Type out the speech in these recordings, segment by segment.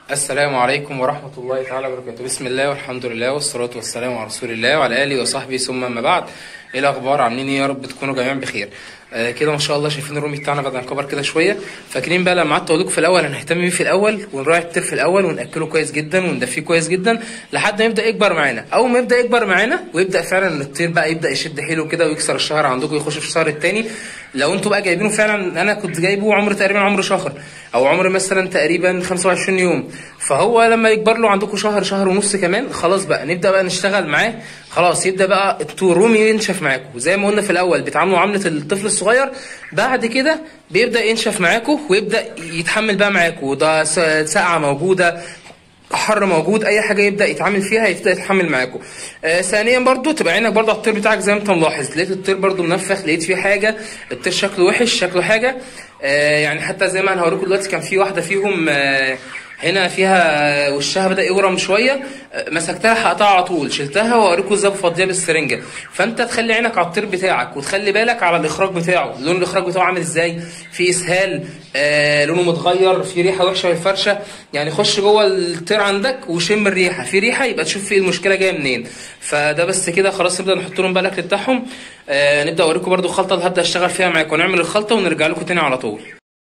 السلام عليكم ورحمة الله تعالى وبركاته بسم الله والحمد لله والصلاة والسلام على رسول الله وعلى آله وصحبه ثم أما بعد إيه الأخبار عاملين إيه يا رب تكونوا جميعا بخير آه كده ما شاء الله شايفين الرومي بتاعنا بدأ نكبر كده شوية فاكرين بقى لما قعدت أقول لكم في الأول هنهتم بيه في الأول ونراعي الطير في الأول ونأكله كويس جدا وندفيه كويس جدا لحد ما يبدأ يكبر معانا أول ما يبدأ يكبر معانا ويبدأ فعلا الطير بقى يبدأ يشد حيله كده ويكسر الشهر عندكم يخش في الشهر التاني لو انتوا بقى جايبينه فعلا انا كنت جايبه عمر تقريبا عمر شهر او عمر مثلا تقريبا 25 يوم فهو لما يكبر له عندكم شهر شهر ونص كمان خلاص بقى نبدا بقى نشتغل معاه خلاص يبدا بقى الرومي ينشف معاكم زي ما قلنا في الاول بتعاملوا معامله الطفل الصغير بعد كده بيبدا ينشف معاكم ويبدا يتحمل بقى معاكم ده سقعه موجوده حر موجود اي حاجه يبدا يتعامل فيها يبدا يتحمل معاكم آه ثانيا برضو تبقى عينك برضو على الطير بتاعك زي ما انت ملاحظ لقيت الطير برضو منفخ لقيت فيه حاجه الطير شكله وحش شكله حاجه آه يعني حتى زي ما انا هوريكم دلوقتي كان في واحده فيهم آه هنا فيها وشها بدا يورم شويه مسكتها هقطعها على طول شلتها واوريكم ازاي بفضيها بالسرنجه فانت تخلي عينك على الطير بتاعك وتخلي بالك على الاخراج بتاعه لون الاخراج بتاعه عامل ازاي في اسهال آه لونه متغير في ريحه وحشه في الفرشه يعني خش جوه الطير عندك وشم الريحه في ريحه يبقى تشوف في المشكله جايه منين فده بس كده خلاص نبدا نحط لهم بقى الاكل بتاعهم آه نبدا اوريكم برده الخلطه اللي هبدا اشتغل فيها معاكم ونعمل الخلطه ونرجع لكم تاني على طول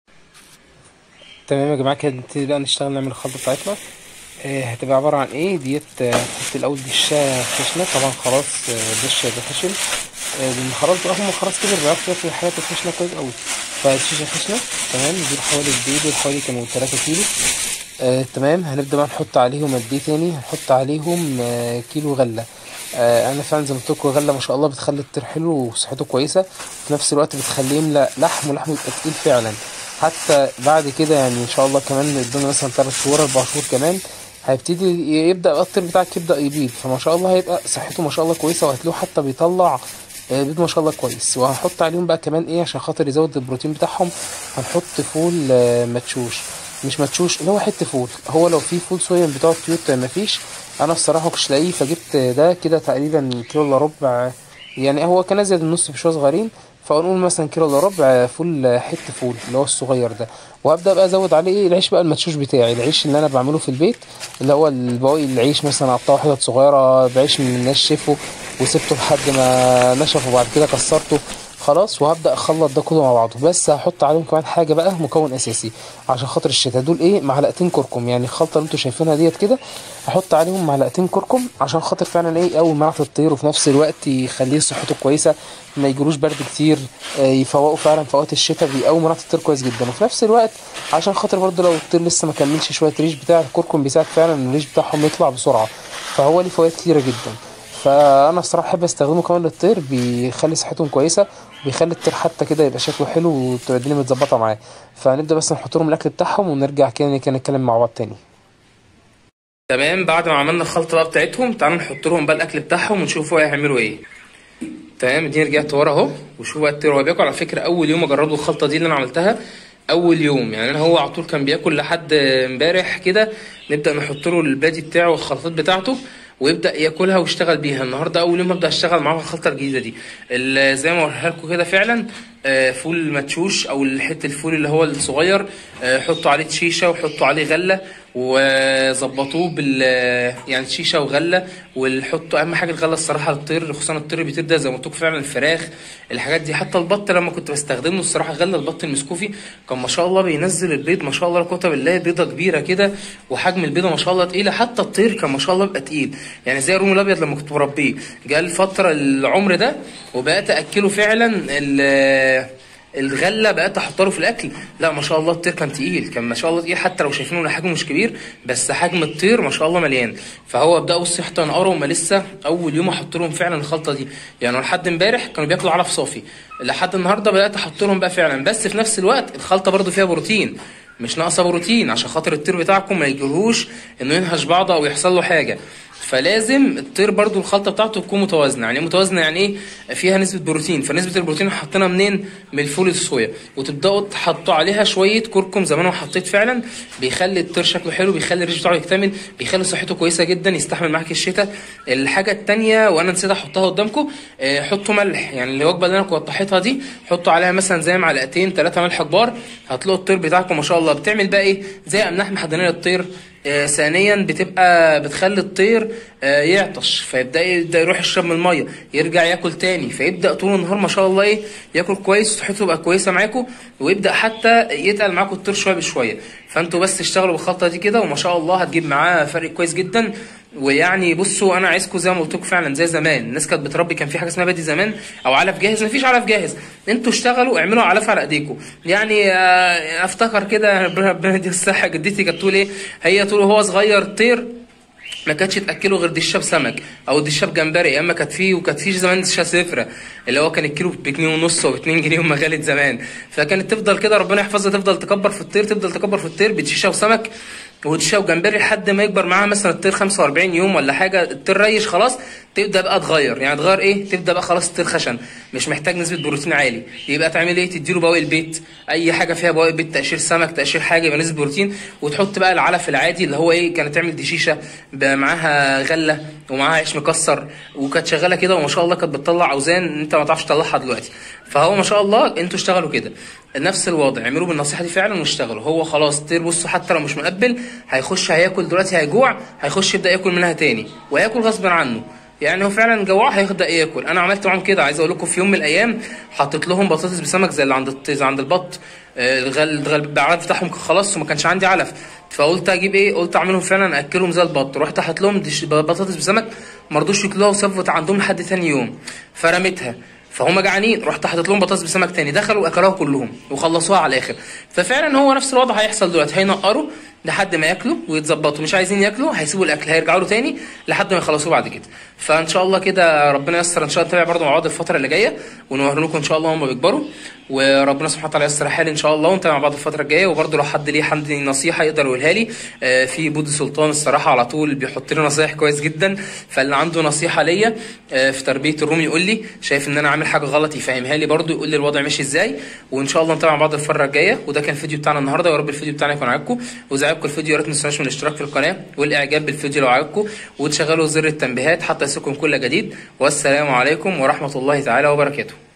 تمام يا جماعه كده نبتدي بقى نشتغل نعمل الخلطه بتاعتنا آه هتبقى عباره عن ايه ديت هتحط الاول دشه خشنه طبعا خلاص دش ده خشن آه لان خلاص بقى هم خلاص كده بيعرفوا ياكلوا الحاجات الخشنه كويس قوي فالشيشه خشنه تمام دول حوالي البيض دول حوالي كانوا 3 كيلو آه تمام هنبدا بقى نحط عليهم قد ايه تاني هنحط عليهم آه كيلو غله آه انا فعلا زي ما قلت لكم غله ما شاء الله بتخلي الطير حلو وصحته كويسه في نفس الوقت بتخليه يملى لحم ولحمه يبقى تقيل فعلا حتى بعد كده يعني ان شاء الله كمان قدامنا مثلا 3 شهور 4 شهور كمان هيبتدي يبدا بقى الطير بتاعك يبدا يبيض فما شاء الله هيبقى صحته ما شاء الله كويسه وهتلاقوه حتى بيطلع بيض ما شاء الله كويس وهنحط عليهم بقى كمان ايه عشان خاطر يزود البروتين بتاعهم هنحط فول مدشوش مش مدشوش اللي هو حته فول هو لو في فول صويا بتاع الطيور مفيش انا الصراحه كنتش لاقيه فجبت ده كده تقريبا كيلو الا ربع يعني هو كان ازيد النص بشويه صغيرين فنقول مثلا كيلو الا ربع فول حته فول اللي هو الصغير ده وابدا بقى ازود عليه ايه العيش بقى المدشوش بتاعي العيش اللي انا بعمله في البيت اللي هو البواقي العيش مثلا اقطعه حتت صغيره بعيش من الناس شفه وسبته لحد ما نشف وبعد كده كسرته خلاص وهبدا اخلط ده كله مع بعضه بس هحط عليهم كمان حاجه بقى مكون اساسي عشان خاطر الشتاء دول ايه معلقتين كركم يعني الخلطه اللي انتوا شايفينها ديت كده احط عليهم معلقتين كركم عشان خاطر فعلا ايه اول ما الطير وفي نفس الوقت يخليه صحته كويسه ما يجروش برد كتير يفوقوا فعلا في وقت الشتاء بيقوي مناعه الطير كويس جدا وفي نفس الوقت عشان خاطر برضه لو الطير لسه ما كملش شويه ريش بتاع الكركم بيساعد فعلا ان الريش بتاعهم يطلع بسرعه فهو ليه فوائد كتيره جدا فانا الصراحه بحب استخدمه كمان للطير بيخلي صحتهم كويسه وبيخلي الطير حتى كده يبقى شكله حلو وتبقى الدنيا متظبطه معاه فنبدا بس نحط لهم الاكل بتاعهم ونرجع كده كده نتكلم مع بعض تاني تمام بعد ما عملنا الخلطه بقى بتاعتهم تعالوا نحط لهم بقى الاكل بتاعهم ونشوف هيعملوا ايه تمام دي رجعت ورا اهو وشوفوا بقى الطير وهو بياكل على فكره اول يوم اجربوا الخلطه دي اللي انا عملتها اول يوم يعني انا هو على طول كان بياكل لحد امبارح كده نبدا نحط له البادي بتاعه والخلطات بتاعته ويبدا ياكلها ويشتغل بيها النهارده اول يوم ابدا اشتغل معاهم الخلطه الجديده دي زي ما وريها لكم كده فعلا فول مدشوش او حته الفول اللي هو الصغير حطوا عليه شيشه وحطوا عليه غله وظبطوه بال يعني شيشه وغله وحطوا اهم حاجه الغله الصراحه للطير خصوصا الطير بيطير ده زي ما قلت لكم فعلا الفراخ الحاجات دي حتى البط لما كنت بستخدمه الصراحه غله البط المسكوفي كان ما شاء الله بينزل البيض ما شاء الله لا قوه بالله بيضه كبيره كده وحجم البيضه ما شاء الله تقيله حتى الطير كان ما شاء الله بيبقى تقيل يعني زي الرومي الابيض لما كنت بربيه جه الفتره العمر ده وبقيت اكله فعلا الغله بقيت احط له في الاكل لا ما شاء الله الطير كان تقيل كان ما شاء الله تقيل حتى لو شايفينه حجمه مش كبير بس حجم الطير ما شاء الله مليان فهو ابدا بص حتى نقره وما لسه اول يوم احط لهم فعلا الخلطه دي يعني لحد امبارح كانوا بياكلوا علف صافي لحد النهارده بدات احط لهم بقى فعلا بس في نفس الوقت الخلطه برده فيها بروتين مش ناقصه بروتين عشان خاطر الطير بتاعكم ما يجرهوش انه ينهش بعضه او يحصل له حاجه فلازم الطير برضو الخلطه بتاعته تكون متوازنه يعني متوازنه يعني ايه فيها نسبه بروتين فنسبه البروتين حطينا منين من الفول الصويا وتبداوا تحطوا عليها شويه كركم زي ما انا حطيت فعلا بيخلي الطير شكله حلو بيخلي الريش بتاعه يكتمل بيخلي صحته كويسه جدا يستحمل معاك الشتاء الحاجه الثانيه وانا نسيت احطها قدامكم آه، حطوا ملح يعني الوجبه اللي انا كنت وضحيتها دي حطوا عليها مثلا زي معلقتين ثلاثه ملح كبار هتلاقوا الطير بتاعكم ما شاء الله بتعمل بقى ايه زي املاح محدنيه للطير آه ثانيا بتبقى بتخلي الطير آه يعطش فيبدا يبدا يروح يشرب من الميه يرجع ياكل تاني فيبدا طول النهار ما شاء الله ايه ياكل كويس صحته تبقى كويسه معاكم ويبدا حتى يتقل معاكم الطير شويه بشويه فانتوا بس تشتغلوا بالخطه دي كده وما شاء الله هتجيب معاه فرق كويس جدا ويعني بصوا انا عايزكم زي ما قلت لكم فعلا زي زمان الناس كانت بتربي كان في حاجه اسمها بادي زمان او علف جاهز مفيش علف جاهز انتوا اشتغلوا اعملوا علف على ايديكم يعني آه، افتكر كده ربنا يديها الصحه جدتي كانت تقول ايه هي طول وهو صغير طير ما كانتش تاكله غير دشاب سمك او دشاب جمبري يا اما كانت فيه وكانت فيه زمان دشاب صفرة اللي هو كان الكيلو بجنيه ونص او باتنين جنيه وما غالت زمان فكانت تفضل كده ربنا يحفظها تفضل تكبر في الطير تفضل تكبر في الطير بدشاشه وسمك ودشا وجمبري لحد ما يكبر معاها مثلا الطير 45 يوم ولا حاجه الطير ريش خلاص تبدا بقى تغير يعني تغير ايه تبدا بقى خلاص الطير خشن مش محتاج نسبه بروتين عالي يبقى تعمل ايه تديله بواقي البيت اي حاجه فيها بواقي البيت تقشير سمك تقشير حاجه يبقى نسبه بروتين وتحط بقى العلف العادي اللي هو ايه كانت تعمل دشيشه بقى معاها غله ومعاها عيش مكسر وكانت شغاله كده وما شاء الله كانت بتطلع اوزان انت ما تعرفش تطلعها دلوقتي فهو ما شاء الله انتوا اشتغلوا كده نفس الوضع اعملوا بالنصيحه دي فعلا واشتغلوا هو خلاص طير بصوا حتى لو مش مقبل هيخش هياكل دلوقتي هيجوع هيخش يبدا ياكل منها تاني وياكل غصب عنه يعني هو فعلا جوع هيبدا ياكل انا عملت معاهم كده عايز اقول لكم في يوم من الايام حطيت لهم بطاطس بسمك زي اللي عند الط- زي عند البط آه، الغل الغل- العلف بتاعهم كان خلاص وما كانش عندي علف فقلت اجيب ايه قلت اعملهم فعلا اكلهم زي البط رحت حاطط لهم دش- بطاطس بسمك ما رضوش ياكلوها وسابت عندهم لحد تاني يوم فرميتها فهم جعانين رحت حاطط لهم بطاطس بسمك تاني دخلوا اكلوها كلهم وخلصوها على الاخر ففعلا هو نفس الوضع هيحصل دلوقتي هينقروا لحد ما ياكلوا ويتظبطوا مش عايزين ياكلوا هيسيبوا الاكل هيرجعوا له تاني لحد ما يخلصوه بعد كده فان شاء الله كده ربنا ييسر ان شاء الله نتابع برضه مع بعض الفتره اللي جايه ونوري لكم ان شاء الله هم بيكبروا وربنا سبحانه وتعالى ييسر الحال ان شاء الله ونتابع مع بعض الفتره الجايه وبرضه لو حد ليه حد نصيحه يقدر يقولها لي آه، في بودي سلطان الصراحه على طول بيحط لي نصايح كويس جدا فاللي عنده نصيحه ليا آه، في تربيه الروم يقول لي شايف ان انا عامل حاجه غلط يفهمها لي برضه يقول لي الوضع ماشي ازاي وان شاء الله نتابع مع بعض الفتره الجايه وده كان الفيديو بتاعنا النهارده يا رب الفيديو بتاعنا يكون عاجبكم واذا عجبكم الفيديو يا ريت ما تنسوناش من الاشتراك في القناه والاعجاب بالفيديو لو عجبكم وتشغلوا زر التنبيهات حتى يصلكم كل جديد والسلام عليكم ورحمه الله تعالى وبركاته